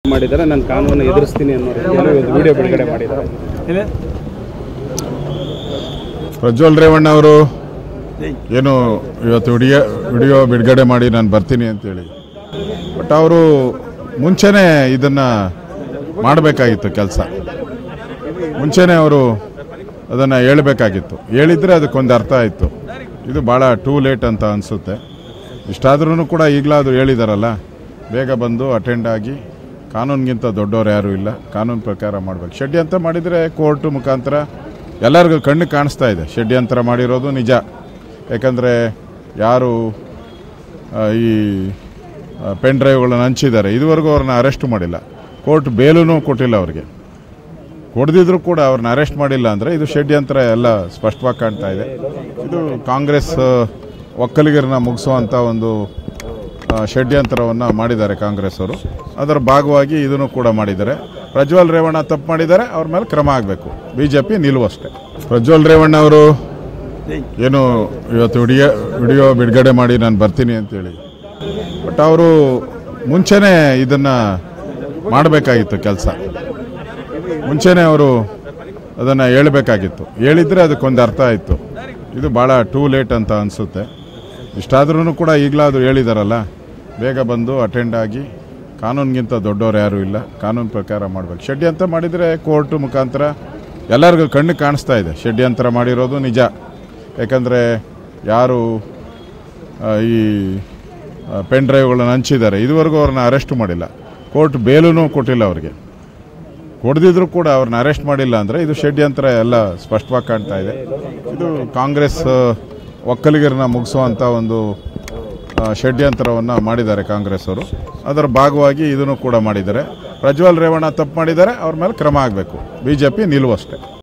ಮಾಡಿದ್ದಾರೆ ನಾನು ಕಾನೂನು ಎದುರಿಸ್ತೀನಿ ಅನ್ನೋ ರೀತಿಯಲ್ಲಿ ಒಂದು ವಿಡಿಯೋ ಬಿಡುಗಡೆ ಮಾಡಿದ್ದಾರೆ ಪ್ರಜ್ವಲ್ ರೇವಣ್ಣ ಅವರು ಏನು ಇವತ್ತು ವಿಡಿಯೋ ವಿಡಿಯೋ ಬಿಡುಗಡೆ ಮಾಡಿ ನಾನು ಬರ್ತೀನಿ ಅಂತೇಳಿ ಬಟ್ ಅವರು ಮುಂಚೆನೇ ಇದನ್ನು ಮಾಡಬೇಕಾಗಿತ್ತು ಕೆಲಸ ಮುಂಚೆನೇ ಅವರು ಅದನ್ನು ಹೇಳಬೇಕಾಗಿತ್ತು ಹೇಳಿದರೆ ಅದಕ್ಕೊಂದು ಅರ್ಥ ಆಯಿತು ಇದು ಭಾಳ ಟೂ ಲೇಟ್ ಅಂತ ಅನಿಸುತ್ತೆ ಇಷ್ಟಾದ್ರೂ ಕೂಡ ಈಗಲಾದರೂ ಹೇಳಿದಾರಲ್ಲ ಬೇಗ ಬಂದು ಅಟೆಂಡ್ ಆಗಿ ಕಾನೂನಿಗಿಂತ ದೊಡ್ಡವ್ರು ಯಾರೂ ಇಲ್ಲ ಕಾನೂನು ಪ್ರಕಾರ ಮಾಡಬೇಕು ಷಡ್ಯಂತ್ರ ಮಾಡಿದರೆ ಕೋರ್ಟ್ ಮುಖಾಂತರ ಎಲ್ಲರಿಗೂ ಕಣ್ಣು ಕಾಣಿಸ್ತಾ ಇದೆ ಷಡ್ಯಂತ್ರ ಮಾಡಿರೋದು ನಿಜ ಯಾಕಂದರೆ ಯಾರು ಆ, ಈ ಪೆನ್ ಡ್ರೈವ್ಗಳನ್ನು ಹಂಚಿದ್ದಾರೆ ಇದುವರೆಗೂ ಅವ್ರನ್ನ ಅರೆಸ್ಟ್ ಮಾಡಿಲ್ಲ ಕೋರ್ಟ್ ಬೇಲೂ ಕೊಟ್ಟಿಲ್ಲ ಅವ್ರಿಗೆ ಕೊಡದಿದ್ರು ಕೂಡ ಅವ್ರನ್ನ ಅರೆಸ್ಟ್ ಮಾಡಿಲ್ಲ ಅಂದರೆ ಇದು ಷಡ್ಯಂತ್ರ ಎಲ್ಲ ಸ್ಪಷ್ಟವಾಗಿ ಕಾಣ್ತಾ ಇದೆ ಇದು ಕಾಂಗ್ರೆಸ್ ಆ, ಒಕ್ಕಲಿಗರನ್ನ ಮುಗಿಸುವಂಥ ಒಂದು ಆ, ಷಡ್ಯಂತ್ರವನ್ನು ಮಾಡಿದ್ದಾರೆ ಕಾಂಗ್ರೆಸ್ ಅವರು ಅದರ ಭಾಗವಾಗಿ ಇದನ್ನು ಕೂಡ ಮಾಡಿದ್ದಾರೆ ಪ್ರಜ್ವಲ್ ರೇವಣ್ಣ ತಪ್ಪು ಮಾಡಿದ್ದಾರೆ ಅವ್ರ ಮೇಲೆ ಕ್ರಮ ಆಗಬೇಕು ಬಿ ಜೆ ಪಿ ನಿಲುವಷ್ಟೇ ಪ್ರಜ್ವಲ್ ರೇವಣ್ಣ ಅವರು ಏನು ಇವತ್ತು ವಿಡಿಯೋ ವಿಡಿಯೋ ಬಿಡುಗಡೆ ಮಾಡಿ ನಾನು ಬರ್ತೀನಿ ಅಂತೇಳಿ ಬಟ್ ಅವರು ಮುಂಚೆನೇ ಇದನ್ನು ಮಾಡಬೇಕಾಗಿತ್ತು ಕೆಲಸ ಮುಂಚೆನೇ ಅವರು ಅದನ್ನು ಹೇಳಬೇಕಾಗಿತ್ತು ಹೇಳಿದರೆ ಅದಕ್ಕೊಂದು ಅರ್ಥ ಆಯಿತು ಇದು ಭಾಳ ಟೂ ಲೇಟ್ ಅಂತ ಅನಿಸುತ್ತೆ ಇಷ್ಟಾದ್ರೂ ಕೂಡ ಈಗಲಾದರೂ ಹೇಳಿದಾರಲ್ಲ ಬೇಗ ಬಂದು ಅಟೆಂಡ್ ಆಗಿ ಕಾನೂನಿಗಿಂತ ದೊಡ್ಡವ್ರು ಯಾರೂ ಇಲ್ಲ ಕಾನೂನು ಪ್ರಕಾರ ಮಾಡಬೇಕು ಷಡ್ಯಂತ್ರ ಮಾಡಿದರೆ ಕೋರ್ಟ್ ಮುಖಾಂತರ ಎಲ್ಲರಿಗೂ ಕಣ್ಣು ಕಾಣಿಸ್ತಾ ಇದೆ ಷಡ್ಯಂತ್ರ ಮಾಡಿರೋದು ನಿಜ ಯಾಕಂದರೆ ಯಾರು ಆ, ಈ ಪೆನ್ ಡ್ರೈವ್ಗಳನ್ನು ಹಂಚಿದ್ದಾರೆ ಇದುವರೆಗೂ ಅವ್ರನ್ನ ಅರೆಸ್ಟ್ ಮಾಡಿಲ್ಲ ಕೋರ್ಟ್ ಬೇಲೂ ಕೊಟ್ಟಿಲ್ಲ ಅವ್ರಿಗೆ ಕೊಡದಿದ್ರು ಕೂಡ ಅವ್ರನ್ನ ಅರೆಸ್ಟ್ ಮಾಡಿಲ್ಲ ಅಂದರೆ ಇದು ಷಡ್ಯಂತ್ರ ಎಲ್ಲ ಸ್ಪಷ್ಟವಾಗಿ ಕಾಣ್ತಾ ಇದೆ ಇದು ಕಾಂಗ್ರೆಸ್ ಆ, ಒಕ್ಕಲಿಗರನ್ನ ಮುಗಿಸುವಂಥ ಒಂದು ಆ, ಷಡ್ಯಂತ್ರವನ್ನು ಮಾಡಿದ್ದಾರೆ ಕಾಂಗ್ರೆಸ್ ಅವರು ಅದರ ಭಾಗವಾಗಿ ಇದನ್ನು ಕೂಡ ಮಾಡಿದ್ದಾರೆ ಪ್ರಜ್ವಲ್ ರೇವಣ್ಣ ತಪ್ಪು ಮಾಡಿದ್ದಾರೆ ಅವ್ರ ಮೇಲೆ ಕ್ರಮ ಆಗಬೇಕು ಬಿ ಜೆ ಪಿ ನಿಲುವಷ್ಟೇ